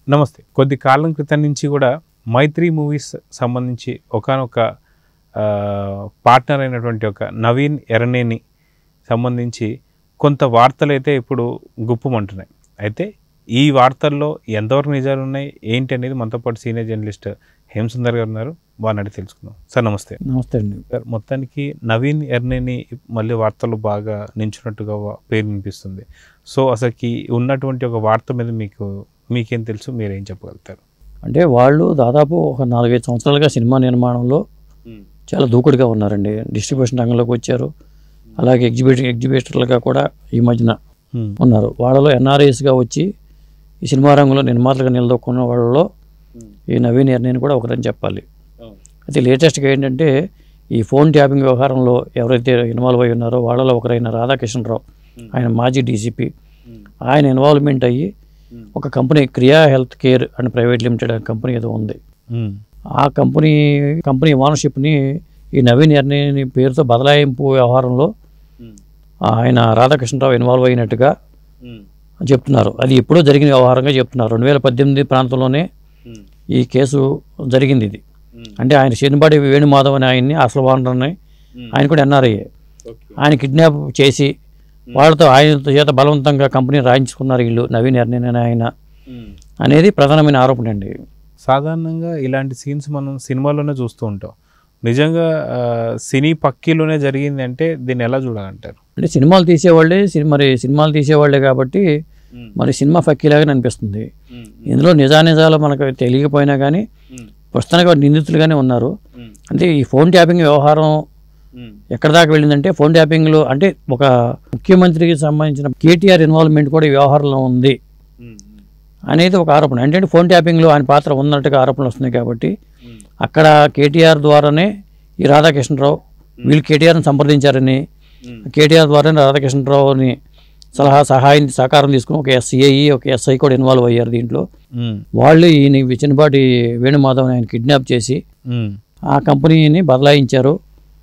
నమస్తే కొద్ది కాలం క్రితం నుంచి కూడా మైత్రి మూవీస్ సంబంధించి ఒకనొక పార్ట్నర్ అయినటువంటి ఒక నవీన్ ఎరనేని సంబంధించి కొంత వార్తలు అయితే ఇప్పుడు గుప్పమంటున్నాయి అయితే ఈ వార్తల్లో ఎంతవరకు నిజాలు ఉన్నాయి ఏంటి అనేది మనతో పాటు సీనియర్ జర్నలిస్ట్ హేమసుందర్ గారు ఉన్నారు వారిని అడిగి తెలుసుకుందాం సార్ నమస్తే నమస్తే అండి సార్ మొత్తానికి నవీన్ ఎర్నేని మళ్ళీ వార్తలు బాగా నించున్నట్టుగా వా- పేరు వినిపిస్తుంది సో అసలుకి ఉన్నటువంటి ఒక వార్త మీద మీకు మీకేం తెలుసు మీరేం చెప్పగలుగుతారు అంటే వాళ్ళు దాదాపు ఒక నాలుగైదు సంవత్సరాలుగా సినిమా నిర్మాణంలో చాలా దూకుడుగా ఉన్నారండి డిస్ట్రిబ్యూషన్ రంగంలోకి వచ్చారు అలాగే ఎగ్జిబిషన్ ఎగ్జిబిటర్లుగా కూడా ఈ మధ్యన Hmm. ఉన్నారు వాళ్ళలో ఎన్ఆర్ఐస్గా వచ్చి ఈ సినిమా రంగంలో నిర్మాతలుగా నిలదొక్కున్న వాళ్ళలో ఈ నవీన్ ఎర్నేని కూడా ఒకరని చెప్పాలి అయితే లేటెస్ట్గా ఏంటంటే ఈ ఫోన్ ట్యాపింగ్ వ్యవహారంలో ఎవరైతే ఇన్వాల్వ్ అయి ఉన్నారో వాళ్ళలో ఒకరైన రాధాకృష్ణరావు ఆయన మాజీ డీసీపీ ఆయన ఇన్వాల్వ్మెంట్ అయ్యి ఒక company Kriya health care and private limited అనే కంపెనీ ఏదో ఉంది ఉమ్. ఆ కంపెనీ కంపెనీ ఓనర్షిప్ని ఈ నవీన్ ఎర్నేని పేరుతో బదలాయింపు వ్యవహారంలో ఆయన రాధాకృష్ణరావు ఇన్వాల్వ్ అయినట్టుగా చెప్తున్నారు అది ఎప్పుడో జరిగిన వ్యవహారంగా చెప్తున్నారు రెండు వేల పద్దెనిమిది ప్రాంతంలోనే ఈ కేసు జరిగింది ఇది అంటే ఆయన శనిబాడి వేణుమాధవ్ అని ఆయన్ని అసలు ఓనర్ని ఆయన కూడా ఎన్ఆర్ఐ ఆయన కిడ్నాప్ చేసి వాళ్ళతో ఆయన చేత బలవంతంగా కంపెనీ రాయించుకున్నారు వీళ్ళు నవీన్ ఎర్నేని అనే ఆయన అనేది ప్రధానమైన ఆరోపణ అండి సాధారణంగా ఇలాంటి సీన్స్ మనం సినిమాలోనే చూస్తూ ఉంటాం నిజంగా ఆ, సినీ పక్కీలోనే జరిగింది అంటే దీన్ని ఎలా చూడాలంటారు అంటే సినిమాలు తీసేవాళ్ళే సి- మరి సినిమాలు తీసేవాళ్ళే కాబట్టి మరి సినిమా ఫక్కీలాగానే అనిపిస్తుంది ఇందులో నిజానిజాలు మనకు తెలియకపోయినా కానీ ప్రస్తుతానికి వారు నిందితులుగానే ఉన్నారు అంటే ఈ ఫోన్ ట్యాపింగ్ వ్యవహారం ఎక్కడ దాకా వెళ్ళిందంటే ఫోన్ ట్యాపింగ్లో అంటే ఒక ముఖ్యమంత్రికి సంబంధించిన కేటీఆర్ ఇన్వాల్వ్మెంట్ కూడా ఈ వ్యవహారంలో ఉంది అనేది ఒక ఆరోపణ అంటే ఫోన్ ట్యాపింగ్లో ఆయన పాత్ర ఉన్నట్టుగా ఆరోపణలు వస్తున్నాయి కాబట్టి అక్కడ కేటీఆర్ ద్వారానే ఈ రాధాకృష్ణరావు వీళ్ళు కేటీఆర్ని సంప్రదించారని కేటీఆర్ ద్వారానే రాధాకృష్ణరావుని సలహా సహాయం సహకారం తీసుకుని ఒక ఎస్ఐ ఒక ఎస్ఐ కూడా ఇన్వాల్వ్ అయ్యారు దీంట్లో ఉమ్. వాళ్ళు ఈయన చిన్నపాటి వేణుమాధవ్ని ఆయన కిడ్నాప్ చేసి ఉమ్. ఆ కంపెనీని బదలాయించారు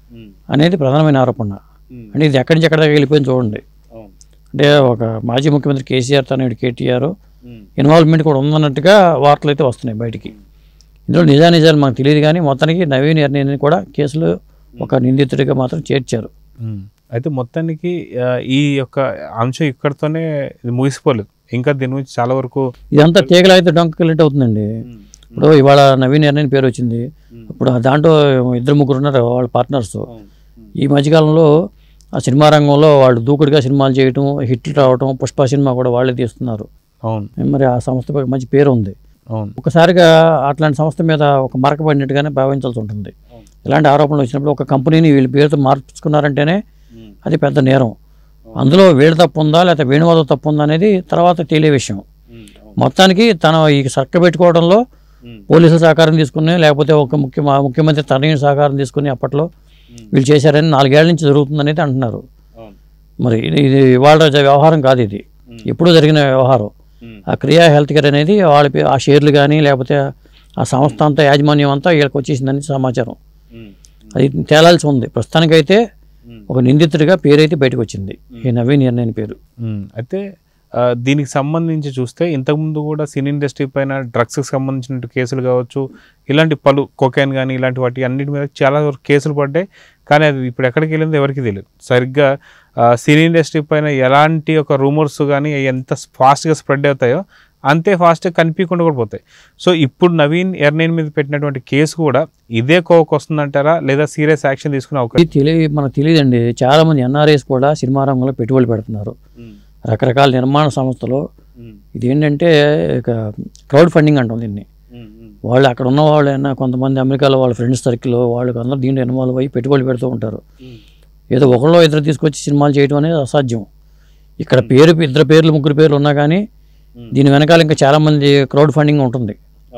అనేది ప్రధానమైన ఆరోపణ అంటే ఇది ఎక్కడి నుంచి ఎక్కడి దాకా వెళ్ళిపోయింది చూడండి అంటే ఒక మాజీ ముఖ్యమంత్రి కేసీఆర్ తనయుడు కేటీఆర్ ఇన్వాల్వ్మెంట్ కూడా ఉందన్నట్టుగా వార్తలు అయితే వస్తున్నాయి బయటికి ఇందులో నిజానిజాలు మనకు తెలియదు కానీ మొత్తానికి నవీన్ ఎర్నేని కూడా కేసులో ఒక నిందితుడిగా మాత్రం చేర్చారు ఉమ్. అయితే మొత్తానికి ఆ, ఈ యొక్క అంశం ఇక్కడితోనే ఇది ముగిసిపోలేదు ఇంకా దీని గురించి చాలా వరకు ఇదంతా తీగలైతే డొంకలిట్ అవుతుందండి ఇప్పుడు ఇవాళ నవీన్ ఎర్నేని పేరు వచ్చింది ఇప్పుడు ఆ దాంట్లో ఇద్దరు ముగ్గురు ఉన్నారు వాళ్ళ పార్ట్నర్స్ ఈ మధ్యకాలంలో ఆ సినిమా రంగంలో వాళ్ళు దూకుడుగా సినిమాలు చేయటం హిట్లు రావటం పుష్ప సినిమా కూడా వాళ్ళే తీస్తున్నారు అవును మరి ఆ సంస్థ మంచి పేరు ఉంది అవును ఒకసారిగా అట్లాంటి సంస్థ మీద ఒక మరక పడినట్టుగానే భావించాల్సి ఉంటుంది ఇలాంటి ఆరోపణలు వచ్చినప్పుడు ఒక కంపెనీని వీళ్ళ పేరుతో మార్చుకున్నారంటేనే అది పెద్ద నేరం అందులో వీళ్ళ తప్పు ఉందా లేకపోతే వేణువాద తప్పు ఉందా అనేది తర్వాత తెలియ విషయం మొత్తానికి తన ఈ సక్క పెట్టుకోవడంలో పోలీసుల సహకారం తీసుకుని లేకపోతే ఒక ముఖ్య మా ముఖ్యమంత్రి తనయుని సహకారం తీసుకుని అప్పట్లో వీళ్ళు చేశారని నాలుగేళ్ల నుంచి జరుగుతుందనేది అంటున్నారు మరి ఇది ఇది ఇవాళ జ- వ్యవహారం కాదు ఇది ఎప్పుడూ జరిగిన వ్యవహారం ఆ క్రియా హెల్త్ కేర్ అనేది వాళ్ళ పే- ఆ షేర్లు కానీ లేకపోతే ఆ సంస్థ అంతా యాజమాన్యం అంతా వీళ్ళకి వచ్చేసిందని సమాచారం అది తేలాల్సి ఉంది ప్రస్తుతానికైతే ఒక నిందితుడిగా పేరైతే బయటకు వచ్చింది ఈ నవీన్ ఎర్నేని పేరు ఉమ్. అయితే ఆ, దీనికి సంబంధించి చూస్తే ఇంతకుముందు కూడా సినీ ఇండస్ట్రీ పైన డ్రగ్స్కి సంబంధించిన కేసులు కావచ్చు ఇలాంటి పలు కొకైన్ కానీ ఇలాంటి వాటి అన్నిటి మీద చాలా వరకు కేసులు పడ్డాయి కానీ అది ఇప్పుడు ఎక్కడికి వెళ్ళిందో ఎవరికి తెలియదు సరిగ్గా ఆ, సినీ ఇండస్ట్రీ పైన ఎలాంటి ఒక రూమర్స్ కానీ ఎంత ఫాస్ట్గా స్ప్రెడ్ అవుతాయో అంతే ఫాస్ట్గా కనిపించకుండా కూడా పోతాయి సో ఇప్పుడు నవీన్ ఎర్నేన్ మీద పెట్టినటువంటి కేసు కూడా ఇదే కోవకు వస్తుందంటారా లేదా సీరియస్ యాక్షన్ తీసుకునే అవకాశం ఇది తెలియ మనకు తెలియదండి చాలా మంది ఎన్ఆర్ఐస్ కూడా సినిమా రంగంలో పెట్టుబడులు పెడుతున్నారు రకరకాల నిర్మాణ సంస్థలు ఇది ఏంటంటే ఇక క్రౌడ్ ఫండింగ్ అంటాం దీన్ని వాళ్ళు అక్కడ ఉన్న వాళ్ళైనా కొంతమంది అమెరికాలో వాళ్ళ ఫ్రెండ్స్ సర్కిల్ వాళ్ళకి అందరూ దీంట్లో ఇన్వాల్వ్ అయ్యి పెట్టుబడులు పెడుతూ ఉంటారు ఏదో ఒకళ్ళో ఇద్దరు తీసుకొచ్చి సినిమాలు చేయడం అనేది అసాధ్యం ఇక్కడ పేరు ఇద్దరు పేర్లు ముగ్గురు పేర్లు ఉన్నా కానీ దీని వెనకాల ఇంకా చాలామంది క్రౌడ్ ఫండింగ్ ఉంటుంది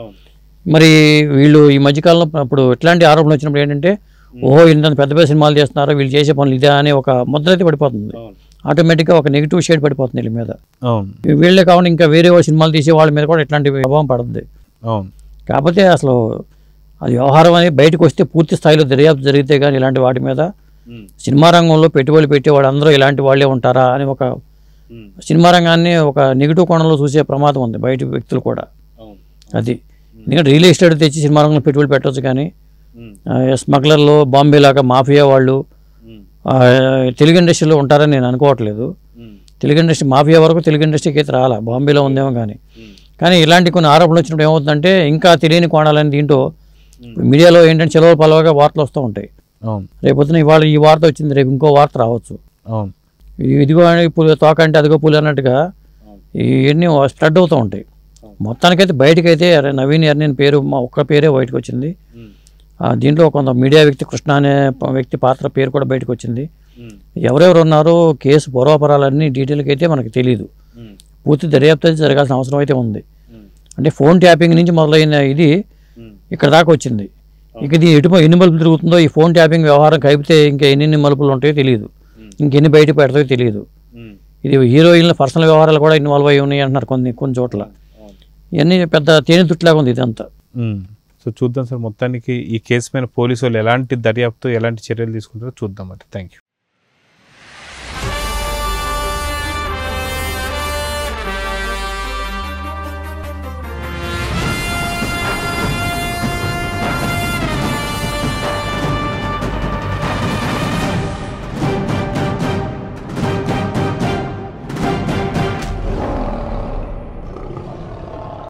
మరి వీళ్ళు ఈ మధ్యకాలంలో అప్పుడు ఇట్లాంటి ఆరోపణలు వచ్చినప్పుడు ఏంటంటే ఓహో ఇంత పెద్ద పెద్ద సినిమాలు చేస్తున్నారు వీళ్ళు చేసే పనులు ఇదే అనే ఒక ముద్ర అయితే పడిపోతుంది ఆటోమేటిక్గా ఒక నెగిటివ్ షేడ్ పడిపోతుంది వీళ్ళ మీద అవును వీళ్ళే కాకుండా ఇంకా వేరే వాళ్ళ సినిమాలు తీసే వాళ్ళ మీద కూడా ఇట్లాంటి ప్రభావం పడుతుంది అవును కాకపోతే అసలు అది వ్యవహారం అనేది బయటకు వస్తే పూర్తి స్థాయిలో దర్యాప్తు జరిగితే కానీ ఇలాంటి వాటి మీద సినిమా రంగంలో పెట్టుబడులు పెట్టే వాళ్ళందరూ ఇలాంటి వాళ్ళే ఉంటారా అని ఒక సినిమా రంగాన్ని ఒక నెగిటివ్ కోణంలో చూసే ప్రమాదం ఉంది బయట వ్యక్తులు కూడా అది ఎందుకంటే రియల్ ఎస్టేట్ తెచ్చి సినిమా రంగంలో పెట్టుబడి పెట్టవచ్చు కానీ ఆ, స్మగ్లర్లు బాంబే లాగా మాఫియా వాళ్ళు ఆ, తెలుగు ఇండస్ట్రీలో ఉంటారని నేను అనుకోవట్లేదు తెలుగు ఇండస్ట్రీ మాఫియా వరకు తెలుగు ఇండస్ట్రీకి అయితే రాలా బాంబేలో ఉందేమో కానీ కానీ ఇలాంటి కొన్ని ఆరోపణలు వచ్చినప్పుడు ఏమవుతుందంటే ఇంకా తెలియని కోణాలని దీంట్లో ఇప్పుడు మీడియాలో ఏంటంటే చెలవ పలవగా వార్తలు వస్తూ ఉంటాయి అవును రేపొద్దున ఇవాళ ఈ వార్త వచ్చింది రేపు ఇంకో వార్త రావచ్చు అవును ఇది- ఇదిగో అని పులి తోక అంటే అదిగో పులి అన్నట్టుగా ఇవన్నీ స్ప్రెడ్ అవుతూ ఉంటాయి మొత్తానికైతే బయటకైతే అరే నవీన్ ఎర్నిన్ పేరు మా ఒక్క పేరే బయటకు వచ్చింది ఆ, దీంట్లో కొంత మీడియా వ్యక్తి కృష్ణ అనే ప- వ్యక్తి పాత్ర పేరు కూడా బయటకు వచ్చింది ఎవరెవరు ఉన్నారో కేసు పూర్వాపరాలన్నీ డీటెయిల్గా అయితే మనకు తెలియదు పూర్తి దర్యాప్తు అయితే జరగాల్సిన అవసరం అయితే ఉంది అంటే ఫోన్ ట్యాపింగ్ నుంచి మొదలైన ఇది ఇక్కడ దాకా వచ్చింది ఇక ఇది ఎటు ఎన్ని మలుపులు తిరుగుతుందో ఈ ఫోన్ ట్యాపింగ్ వ్యవహారం కలిపితే ఇంకా ఎన్ని మలుపులు ఉంటాయో తెలియదు ఇంకెన్ని బయట పెడతాయో తెలియదు ఇది హీరోయిన్ల పర్సనల్ వ్యవహారాలు కూడా ఇన్వాల్వ్ అయి ఉన్నాయి అంటున్నారు కొన్ని కొన్ని చోట్ల ఇవన్నీ పెద్ద తేనె తుట్టులాగా ఉంది ఇదంతా మ్మ్. సో చూద్దాం సార్ మొత్తానికి ఈ కేసు మీద పోలీసు వాళ్ళు ఎలాంటి దర్యాప్తు ఎలాంటి చర్యలు తీసుకుంటారో చూద్దాం మరి థ్యాంక్ యూ